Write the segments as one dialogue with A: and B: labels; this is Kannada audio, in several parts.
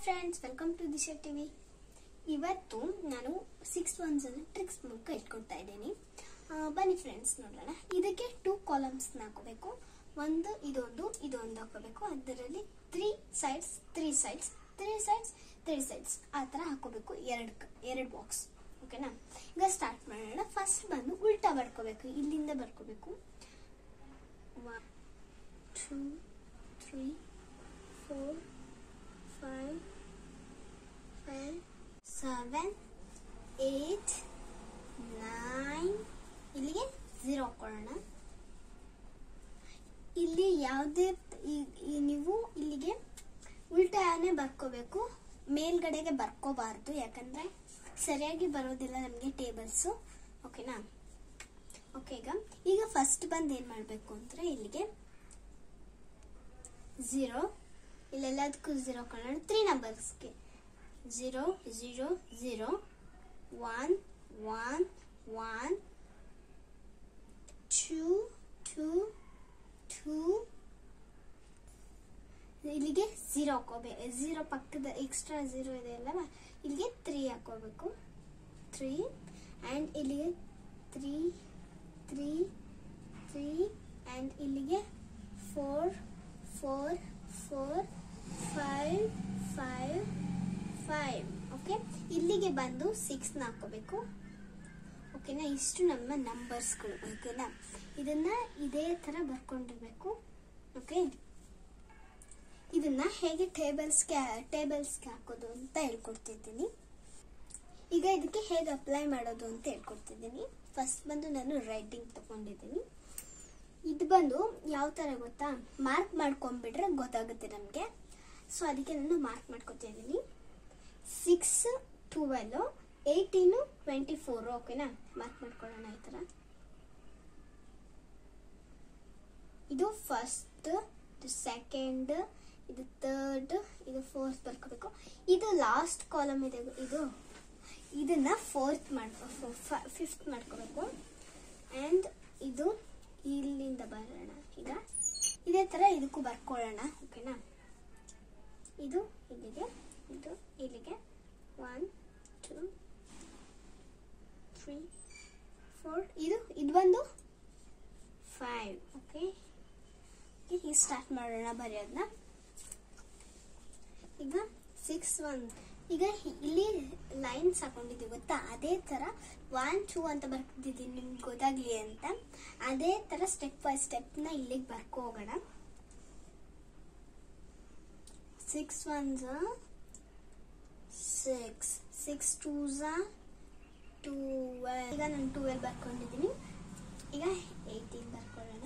A: friends welcome to Disha TV ಇವತ್ತು ನಾನು ಸಿಕ್ಸ್ ಒನ್ಸ್ ಅನ್ನು ಟ್ರಿಕ್ಸ್ ಮೂಲಕ ಇಟ್ಕೊಳ್ತಾ ಇದ್ದೀನಿ ಆ, ಬನ್ನಿ ಫ್ರೆಂಡ್ಸ್ ನೋಡೋಣ ಇದಕ್ಕೆ ಟೂ ಕಾಲಮ್ಸ್ ಹಾಕೋಬೇಕು ಒಂದು ಇದೊಂದು ಇದೊಂದು ಹಾಕೋಬೇಕು ಅದರಲ್ಲಿ three sides three sides three sides three sides ಆ ಥರ ಹಾಕೋಬೇಕು ಎರಡು ಎರಡು ಬಾಕ್ಸ್ ಓಕೆನಾ ಈಗ ಸ್ಟಾರ್ಟ್ ಮಾಡೋಣ ಫಸ್ಟ್ ಬಂದು ಉಲ್ಟಾ ಬರ್ಕೋಬೇಕು ಇಲ್ಲಿಂದ ಬರ್ಕೋಬೇಕು one two three four five five seven eight nine ಇಲ್ಲಿಗೆ ಝೀರೋ ಹಾಕೊಳ್ಳೋಣ ಇಲ್ಲಿ ಯಾವುದೇ ಈ- ಈ ನೀವು ಇಲ್ಲಿಗೆ ಉಲ್ಟಾನೆ ಬರ್ಕೋಬೇಕು ಮೇಲ್ಗಡೆಗೆ ಬರ್ಕೋಬಾರ್ದು ಯಾಕಂದ್ರೆ ಸರಿಯಾಗಿ ಬರೋದಿಲ್ಲ ನಮಗೆ ಟೇಬಲ್ಸು ಓಕೆನಾ ಓಕೆ ಈಗ ಈಗ ಫಸ್ಟ್ ಬಂದು ಏನು ಮಾಡಬೇಕು ಅಂದರೆ ಇಲ್ಲಿಗೆ ಝೀರೋ ಇಲ್ಲೆಲ್ಲದಕ್ಕೂ ಝೀರೋ ಕೊಳ್ಳೋಣ ತ್ರೀ ನಂಬರ್ಸ್ಗೆ zero zero zero one one one two two two ಇಲ್ಲಿಗೆ ಝೀರೋ ಹಾಕೋಬೇಕು ಝೀರೋ ಪಕ್ಕದ ಎಕ್ಸ್ಟ್ರಾ ಝೀರೋ ಇದೆ ಅಲ್ಲವ ಇಲ್ಲಿಗೆ ತ್ರೀ ಹಾಕೋಬೇಕು ತ್ರೀ ಆ್ಯಂಡ್ ಇಲ್ಲಿಗೆ ತ್ರೀ ತ್ರೀ ತ್ರೀ ಆ್ಯಂಡ್ ಇಲ್ಲಿಗೆ four four four five five five okay ಇಲ್ಲಿಗೆ ಬಂದು ಸಿಕ್ಸ್ನ ಹಾಕೋಬೇಕು ಓಕೆನಾ ಇಷ್ಟು ನಮ್ಮ ನಂಬರ್ಸ್ಗಳು ಓಕೆನಾ ಇದನ್ನ ಇದೇ ಥರ ಬರ್ಕೊಂಡಿರ್ಬೇಕು ಓಕೆ ಇದನ್ನ ಹೇಗೆ ಟೇಬಲ್ಸ್ಗೆ ಟೇಬಲ್ಸ್ಗೆ ಹಾಕೋದು ಅಂತ ಹೇಳ್ಕೊಡ್ತಿದ್ದೀನಿ ಈಗ ಇದಕ್ಕೆ ಹೇಗೆ ಅಪ್ಲೈ ಮಾಡೋದು ಅಂತ ಹೇಳ್ಕೊಡ್ತಿದ್ದೀನಿ ಫಸ್ಟ್ ಬಂದು ನಾನು ರೈಟಿಂಗ್ ತಗೊಂಡಿದ್ದೀನಿ ಇದು ಬಂದು ಯಾವ ಥರ ಗೊತ್ತಾ ಮಾರ್ಕ್ ಮಾಡ್ಕೊಂಡ್ಬಿಟ್ರೆ ಗೊತ್ತಾಗುತ್ತೆ ನಮಗೆ ಸೊ ಅದಕ್ಕೆ ನಾನು ಮಾರ್ಕ್ ಮಾಡ್ಕೊತಿದ್ದೀನಿ six twelve eighteen twenty four ಓಕೆನಾ ಮಾರ್ಕ್ ಮಾಡ್ಕೊಳ್ಳೋಣ ಈ ಥರ ಇದು ಫಸ್ಟ್ ಇದು ಸೆಕೆಂಡ್ ಇದು ಥರ್ಡ್ ಇದು ಫೋರ್ತ್ ಬರ್ಕೋಬೇಕು ಇದು ಲಾಸ್ಟ್ ಕಾಲಮ್ ಇದೆ ಇದು ಇದನ್ನ ಫೋರ್ತ್ ಮಾಡ್ಕೊ ಫಿಫ್ತ್ ಮಾಡ್ಕೋಬೇಕು ಆ್ಯಂಡ್ ಇದು ಇಲ್ಲಿಂದ ಬರೋಣ ಈಗ ಇದೇ ಥರ ಇದಕ್ಕೂ ಬರ್ಕೊಳ್ಳೋಣ ಓಕೆನಾ ಇದು ಇಲ್ಲಿಗೆ ಇದು ಇಲ್ಲಿಗೆ ಒನ್ ಟೂ ತ್ರೀ ಫೋರ್ ಇದು ಇದು ಬಂದು ಫೈವ್ ಓಕೆ ಈಗ ಸ್ಟಾರ್ಟ್ ಮಾಡೋಣ ಬರೆಯೋದನ್ನ ಈಗ ಸಿಕ್ಸ್ ಒನ್ ಈಗ ಇಲ್ಲಿ ಲೈನ್ಸ್ ಹಾಕೊಂಡಿದ್ದೀವಿ ಗೊತ್ತಾ ಅದೇ ಥರ ಒನ್ ಟೂ ಅಂತ ಬರ್ತಿದ್ದೀನಿ ನಿಮ್ಗೆ ಗೊತ್ತಾಗ್ಲಿ ಅಂತ ಅದೇ ಥರ ಸ್ಟೆಪ್ ಬೈ ಸ್ಟೆಪ್ನ ಇಲ್ಲಿಗೆ ಬರ್ಕೊ ಹೋಗೋಣ ಸಿಕ್ಸ್ ಒನ್ ಝ ಸಿಕ್ಸ್ ಸಿಕ್ಸ್ ಟೂ ಝ ಟೂವೆಲ್ ಈಗ ನಾನು ಟೂವೆಲ್ ಬರ್ಕೊಂಡಿದ್ದೀನಿ ಈಗ ಏಯ್ಟೀನ್ ಬರ್ಕೊಳ್ಳೋಣ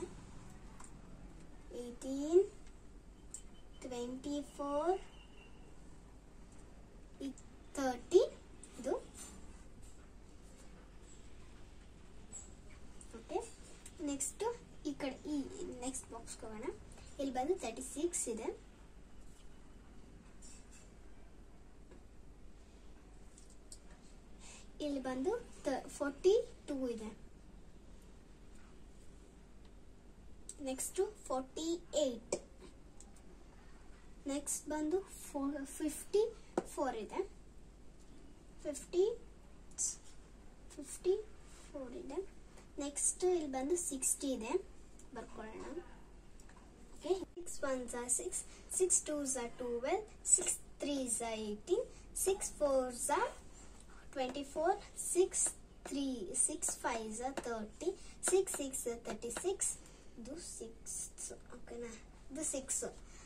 A: ಏಯ್ಟೀನ್ ಟ್ವೆಂಟಿ ಫೋರ್ ತರ್ಟಿ ಇದು ಓಕೆ ನೆಕ್ಸ್ಟ್ ಈ ಕಡೆ ಈ ನೆಕ್ಸ್ಟ್ ಬಾಕ್ಸ್ಗೆ ಹೋಗೋಣ ಇಲ್ಲಿ ಬಂದು ತರ್ಟಿ ಸಿಕ್ಸ್ ಇದೆ ಇಲ್ಲಿ ಬಂದು ಫೋರ್ಟಿ ಟೂ ಇದೆ ನೆಕ್ಸ್ಟ್ ಫೋರ್ಟಿ ಏಯ್ಟ್ ನೆಕ್ಸ್ಟ್ ಬಂದು ಫಿಫ್ಟಿ ಫೋರ್ ಇದೆ ಫಿಫ್ಟಿ ಫಿಫ್ಟಿ ಫೋರ್ ಇದೆ ನೆಕ್ಸ್ಟ್ ಇಲ್ಲಿ ಬಂದು ಸಿಕ್ಸ್ಟಿ ಇದೆ ಬರ್ಕೊಳ್ಳೋಣ ಓಕೆ ಸಿಕ್ಸ್ ಒನ್ ಝಾ ಸಿಕ್ಸ್ ಸಿಕ್ಸ್ ಟೂ ಝಾ ಟೂವೆಲ್ ಸಿಕ್ಸ್ ತ್ರೀ ಝಾ ಏಯ್ಟೀನ್ ಸಿಕ್ಸ್ ಫೋರ್ ಝಾ twenty four six three six five ಝಾ thirty six six thirty six ಇದು ಸಿಕ್ಸ್ ಓಕೆನಾ ಇದು ಸಿಕ್ಸ್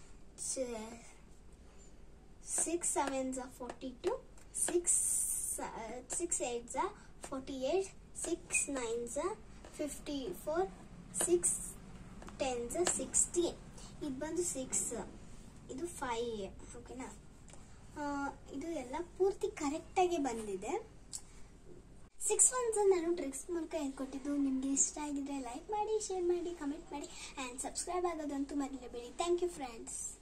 A: ಸಿಕ್ಸ್ ಸೆವೆನ್ ಝಾ forty two six six eight ಝಾ ಫೋರ್ಟಿ ಏಟ್ ಸಿಕ್ಸ್ ನೈನ್ ಝಾ ಫಿಫ್ಟಿ ಫೋರ್ ಸಿಕ್ಸ್ ಟೆನ್ ಝಾ ಸಿಕ್ಸ್ಟಿ ಇದು ಬಂದು ಸಿಕ್ಸ್ ಇದು ಫೈ ಓಕೆನಾ ಆ, ಇದು ಎಲ್ಲ ಪೂರ್ತಿ ಕರೆಕ್ಟಾಗಿ ಬಂದಿದೆ ಸಿಕ್ಸ್ ಒನ್ಸ್ ನಾನು ಟ್ರಿಕ್ಸ್ ಮೂಲಕ ಹೇಳ್ಕೊಟ್ಟಿದ್ದು ನಿಮಗೆ ಇಷ್ಟ ಆಗಿದ್ರೆ ಲೈಕ್ ಮಾಡಿ ಶೇರ್ ಮಾಡಿ ಕಮೆಂಟ್ ಮಾಡಿ ಆ್ಯಂಡ್ ಸಬ್ಸ್ಕ್ರೈಬ್ ಆಗೋದಂತೂ ಮರಿಲೇಬೇಡಿ ಥ್ಯಾಂಕ್ ಯು ಫ್ರೆಂಡ್ಸ್